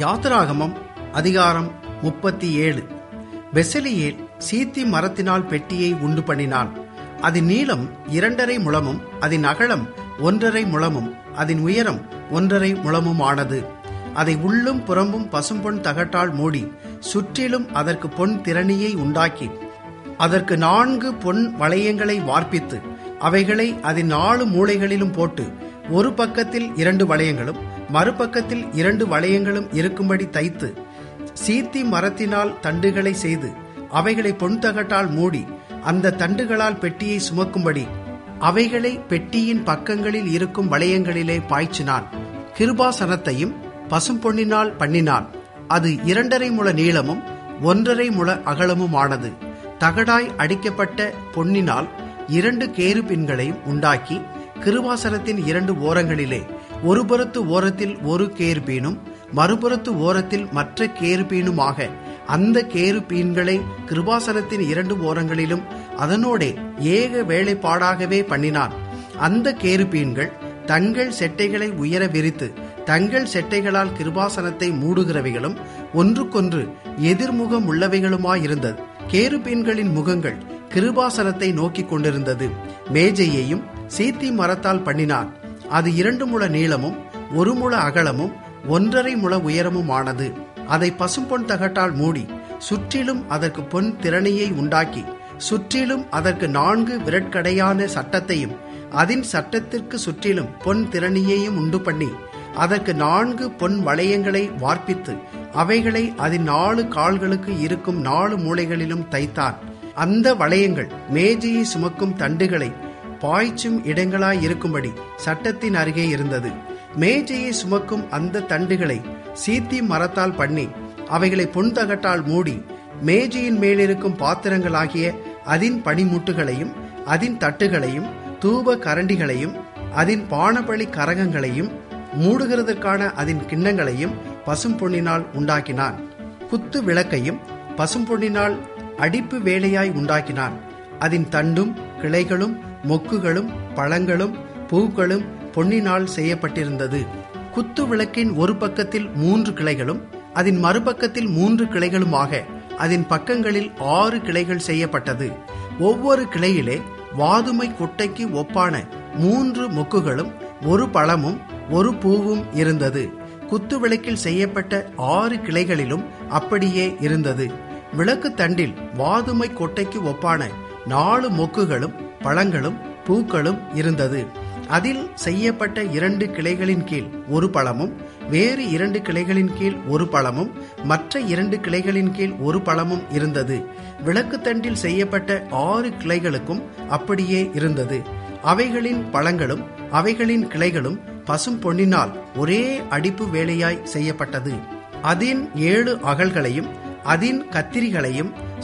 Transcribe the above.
யாத்திராகமம் அதிகாரம் முப்பத்தி ஏழு பெசலியேல் சீத்தி மரத்தினால் பெட்டியை உண்டு பண்ணினான் அதன் நீளம் இரண்டரை முழமும் அதன் அகலம் ஒன்றரை முழமும் அதன் உயரம் ஒன்றரை முழமும் ஆனது அதை உள்ளும் புறம்பும் பசும்பொன் தகட்டால் மூடி சுற்றிலும் அதற்கு பொன் திறனியை உண்டாக்கி அதற்கு நான்கு பொன் வளையங்களை வார்ப்பித்து அவைகளை அதன் நாலு மூலைகளிலும் போட்டு ஒரு பக்கத்தில் இரண்டு வளையங்களும் மறுபக்கத்தில் இரண்டு வளையங்களும் இருக்கும்படி தைத்து சீத்தி மரத்தினால் தண்டுகளை செய்து அவைகளை பொன் தகட்டால் மூடி அந்த தண்டுகளால் பெட்டியை சுமக்கும்படி அவைகளை பெட்டியின் பக்கங்களில் இருக்கும் வளையங்களிலே பாய்ச்சினான் கிருபாசனத்தையும் பசும்பொன்னினால் பண்ணினான் அது இரண்டரை முழ நீளமும் ஒன்றரை முழ அகலமும் ஆனது தகடாய் அடிக்கப்பட்ட பொன்னினால் இரண்டு கேரு பின்களையும் உண்டாக்கி கிருபாசனத்தின் இரண்டு ஓரங்களிலே ஒரு புறத்து ஓரத்தில் ஒரு கேருபீனும் மறுபுறத்து ஓரத்தில் மற்ற கேருபீனுமாக அந்த கேரு பீன்களை கிருபாசனத்தின் இரண்டு ஓரங்களிலும் அதனோடே ஏக வேலைப்பாடாகவே பண்ணினான் அந்த கேருபீன்கள் தங்கள் செட்டைகளை உயர விரித்து தங்கள் செட்டைகளால் கிருபாசனத்தை மூடுகிறவைகளும் ஒன்றுக்கொன்று எதிர்முகம் உள்ளவைகளுமாயிருந்தது கேருபீன்களின் முகங்கள் கிருபாசனத்தை நோக்கிக் கொண்டிருந்தது மேஜையையும் சீத்தி மரத்தால் பண்ணினான் அது இரண்டு முழ நீளமும் ஒரு முழ அகலமும் ஒன்றரை முழ உயரமும் ஆனது அதை பசும்பொன் தகட்டால் மூடி சுற்றிலும் அதற்கு பொன் திறனையை உண்டாக்கி சுற்றிலும் அதற்கு நான்கு விரட்கடையான சட்டத்தையும் அதன் சட்டத்திற்கு சுற்றிலும் பொன் திறனியையும் உண்டு பண்ணி அதற்கு நான்கு பொன் வளையங்களை வார்ப்பித்து அவைகளை அதன் நாலு கால்களுக்கு இருக்கும் நாலு மூலைகளிலும் தைத்தான் அந்த வளையங்கள் மேஜையை சுமக்கும் தண்டுகளை பாய்ச்சும் இடங்களாய் இருக்கும்படி சட்டத்தின் அருகே இருந்தது மேஜையை சுமக்கும் அந்த தண்டுகளை சீத்தி மரத்தால் பண்ணி அவைகளை பொன்தகட்டால் மூடி மேஜையின் மேலிருக்கும் பாத்திரங்களாகிய அதின் பனிமுட்டுகளையும் அதின் தட்டுகளையும் தூப கரண்டிகளையும் அதின் பானபலி கரகங்களையும் மூடுகிறதற்கான அதன் கிண்ணங்களையும் பசும் பொன்னினால் உண்டாக்கினான் குத்து விளக்கையும் பசும் பொன்னினால் அடிப்பு வேலையாய் உண்டாக்கினான் அதன் தண்டும் கிளைகளும் மொக்குகளும் பழங்களும் பூக்களும் பொன்னினால் செய்யப்பட்டிருந்தது குத்து விளக்கின் ஒரு பக்கத்தில் மூன்று கிளைகளும் அதன் மறுபக்கத்தில் மூன்று கிளைகளுமாக அதன் பக்கங்களில் ஆறு கிளைகள் செய்யப்பட்டது ஒவ்வொரு கிளையிலே வாதுமை குட்டைக்கு ஒப்பான மூன்று மொக்குகளும் ஒரு பழமும் ஒரு பூவும் இருந்தது குத்து விளக்கில் செய்யப்பட்ட ஆறு கிளைகளிலும் அப்படியே இருந்தது விளக்கு தண்டில் வாதுமை கொட்டைக்கு ஒப்பான நாலு மொக்குகளும் பழங்களும் பூக்களும் இருந்தது அதில் செய்யப்பட்ட இரண்டு கிளைகளின் கீழ் ஒரு பழமும் வேறு இரண்டு கிளைகளின் கீழ் ஒரு பழமும் மற்ற இரண்டு கிளைகளின் கீழ் ஒரு பழமும் இருந்தது விளக்கு தண்டில் செய்யப்பட்ட ஆறு கிளைகளுக்கும் அப்படியே இருந்தது அவைகளின் பழங்களும் அவைகளின் கிளைகளும் பசும் பொன்னினால் ஒரே அடிப்பு வேலையாய் செய்யப்பட்டது அதின் ஏழு அகல்களையும் அதின் கத்திரிகளையும்